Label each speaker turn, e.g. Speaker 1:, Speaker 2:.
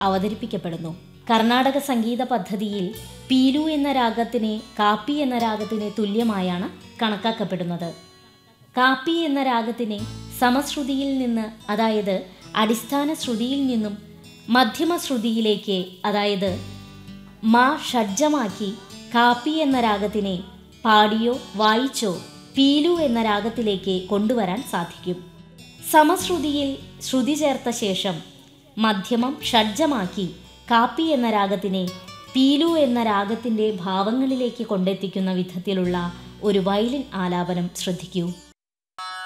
Speaker 1: അവതരിപ്പിക്കപ്പെടുന്നു കർണാടക സംഗീത പദ്ധതിയിൽ പീലു എന്ന രാഗത്തിനെ കാപ്പി എന്ന രാഗത്തിന് തുല്യമായാണ് കണക്കാക്കപ്പെടുന്നത് കാപ്പി എന്ന രാഗത്തിനെ സമശ്രുതിയിൽ നിന്ന് അതായത് അടിസ്ഥാന ശ്രുതിയിൽ നിന്നും മധ്യമ ശ്രുതിയിലേക്ക് അതായത് മാ ഷഡ്ജമാക്കി കാപ്പി എന്ന രാഗത്തിനെ പാടിയോ വായിച്ചോ പീലു എന്ന രാഗത്തിലേക്ക് കൊണ്ടുവരാൻ സാധിക്കും സമശ്രുതിയിൽ ശ്രുതി ചേർത്ത ശേഷം മധ്യമം ഷഡ്ജമാക്കി കാപ്പി എന്ന രാഗത്തിനെ പീലു എന്ന രാഗത്തിൻ്റെ ഭാവങ്ങളിലേക്ക് കൊണ്ടെത്തിക്കുന്ന വിധത്തിലുള്ള ഒരു വയലിൻ ആലാപനം ശ്രദ്ധിക്കൂ